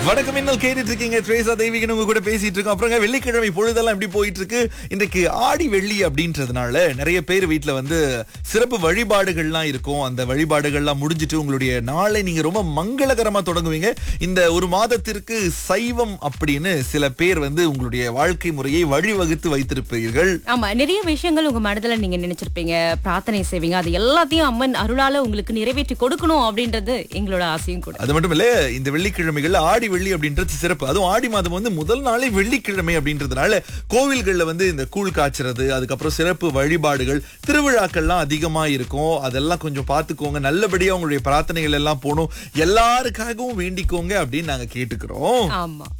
வணக்கம் இன்னும் கேட்டுட்டு இருக்கீங்க த்ரேசா தேவிகன் உங்க கூட பேசிட்டு இருக்கோம் அப்புறங்க வெள்ளிக்கிழமை பொழுதெல்லாம் எப்படி போயிட்டு இருக்கு இன்றைக்கு ஆடி வெள்ளி அப்படின்றதுனால நிறைய பேர் வீட்ல வந்து சிறப்பு வழிபாடுகள்லாம் இருக்கும் அந்த வழிபாடுகள்லாம் முடிஞ்சிட்டு உங்களுடைய நாளை நீங்க ரொம்ப மங்களகரமா தொடங்குவீங்க இந்த ஒரு மாதத்திற்கு சைவம் அப்படின்னு சில பேர் வந்து உங்களுடைய வாழ்க்கை முறையை வழிவகுத்து வைத்திருப்பீர்கள் ஆமா நிறைய விஷயங்கள் உங்க மனதுல நீங்க நினைச்சிருப்பீங்க பிரார்த்தனை செய்வீங்க அது எல்லாத்தையும் அம்மன் அருளால உங்களுக்கு நிறைவேற்றி கொடுக்கணும் அப்படின்றது எங்களோட ஆசையும் கூட அது மட்டும் இல்ல இந்த வெள்ளிக்கிழமைகள் ஆடி வெள்ளி அப்படின்றது சிறப்பு அதுவும் ஆடி மாதம் வந்து முதல் நாளே வெள்ளிக்கிழமை அப்படின்றதுனால கோவில்கள்ல வந்து இந்த கூழ் காய்ச்சறது அதுக்கப்புறம் சிறப்பு வழிபாடுகள் திருவிழாக்கள்லாம் அதிகமா இருக்கும் அதெல்லாம் கொஞ்சம் பார்த்துக்கோங்க நல்லபடியா உங்களுடைய பிரார்த்தனைகள் எல்லாம் போகணும் எல்லாருக்காகவும் வேண்டிக்கோங்க அப்படின்னு நாங்க கேட்டுக்கிறோம் ஆமா